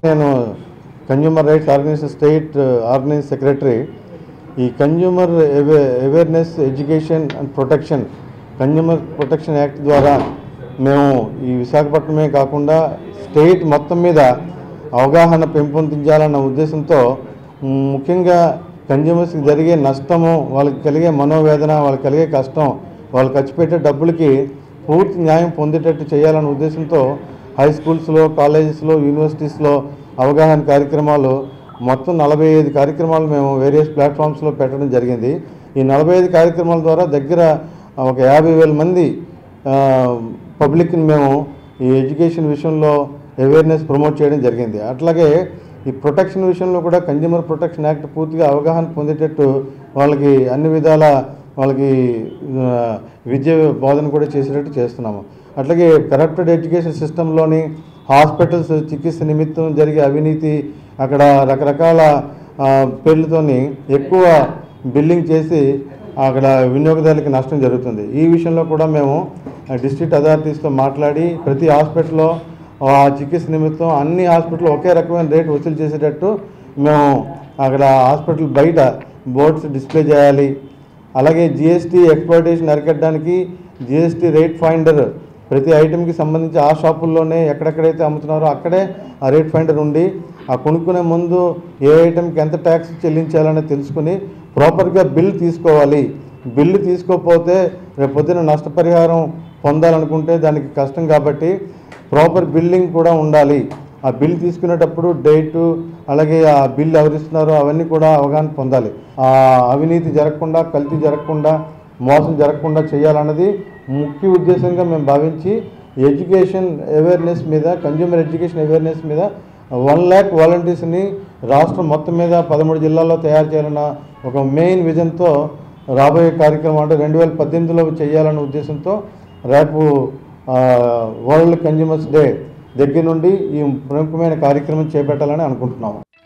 నేను consumer rights organisation state organise secretary ఈ consumer అవే awareness education and protection consumer protection act ద్వారా మేము ఈ విశాఖపట్నమే కాకుండా స్టేట్ మొత్తం మీద అవగాహన పెంపొందించాలన్న ఉద్దేశంతో మ్, ముఖ్యంగా కన్జ్యూమర్స్కి జరిగే నష్టము వాళ్ళకి కలిగే మనోవేదన వాళ్ళకి కలిగే కష్టం వాళ్ళు ఖర్చు పెట్టే డబ్బులకి పూర్తి న్యాయం పొందేటట్టు చేయాలన్న ఉద్దేశంతో హై స్కూల్స్లో కాలేజెస్లో యూనివర్సిటీస్లో అవగాహన కార్యక్రమాలు మొత్తం నలభై ఐదు కార్యక్రమాలు మేము వేరియస్ ప్లాట్ఫామ్స్లో పెట్టడం జరిగింది ఈ నలభై ఐదు కార్యక్రమాల ద్వారా దగ్గర ఒక యాభై వేల మంది ఆ, పబ్లిక్ని మేము ఈ ఎడ్యుకేషన్ విషయంలో అవేర్నెస్ ప్రమోట్ చేయడం జరిగింది అట్లాగే ఈ ప్రొటెక్షన్ విషయంలో కూడా కన్జ్యూమర్ ప్రొటెక్షన్ యాక్ట్ పూర్తిగా అవగాహన పొందేటట్టు వాళ్ళకి అన్ని విధాల వాళ్ళకి ఆ, విద్య బోధన కూడా చేసేటట్టు చేస్తున్నాము అట్లాగే కరప్టెడ్ ఎడ్యుకేషన్ సిస్టంలోని హాస్పిటల్స్ చికిత్స నిమిత్తం జరిగే అవినీతి అక్కడ రకరకాల ఆ, పేర్లతోని ఎక్కువ బిల్లింగ్ చేసి అక్కడ వినియోగదారులకి నష్టం జరుగుతుంది ఈ విషయంలో కూడా మేము డిస్ట్రిక్ట్ అథారిటీస్తో మాట్లాడి ప్రతి హాస్పిటల్లో ఆ చికిత్స నిమిత్తం అన్ని హాస్పిటల్ ఒకే రకమైన రేట్ వసూలు చేసేటట్టు మేము అక్కడ హాస్పిటల్ బయట బోర్డ్స్ డిస్ప్లే చేయాలి అలాగే జిఎస్టీ ఎక్స్ప్లోటేషన్ అరికట్టడానికి జిఎస్టీ రేట్ ఫైండర్ ప్రతి ఐటెంకి సంబంధించి ఆ షాపుల్లోనే ఎక్కడెక్కడైతే అమ్ముతున్నారో అక్కడే ఆ రేట్ ఫైండర్ ఉండి ఆ కొనుక్కునే ముందు ఏ ఐటెంకి ఎంత ట్యాక్స్ చెల్లించాలని తెలుసుకుని ప్రాపర్గా బిల్ తీసుకోవాలి బిల్లు తీసుకోకపోతే రేపు పొద్దున నష్టపరిహారం పొందాలనుకుంటే దానికి కష్టం కాబట్టి ప్రాపర్ బిల్లింగ్ కూడా ఉండాలి ఆ బిల్ తీసుకునేటప్పుడు డేటు అలాగే ఆ బిల్ ఎవరిస్తున్నారో అవన్నీ కూడా అవగాహన పొందాలి ఆ అవినీతి జరగకుండా కల్తీ జరగకుండా మోసం జరగకుండా చేయాలన్నది ముఖ్య ఉద్దేశంగా మేము భావించి ఎడ్యుకేషన్ అవేర్నెస్ మీద కన్జ్యూమర్ ఎడ్యుకేషన్ అవేర్నెస్ మీద వన్ ల్యాక్ వాలంటీర్స్ని రాష్ట్రం మొత్తం మీద పదమూడు జిల్లాల్లో తయారు చేయాలన్న ఒక మెయిన్ విజన్తో రాబోయే కార్యక్రమం అంటే రెండు వేల పద్దెనిమిదిలో చేయాలన్న ఉద్దేశంతో రేపు ఆ, వరల్డ్ కన్జ్యూమర్స్ డే దగ్గర నుండి ఈ ప్రముఖమైన కార్యక్రమం చేపట్టాలని అనుకుంటున్నాము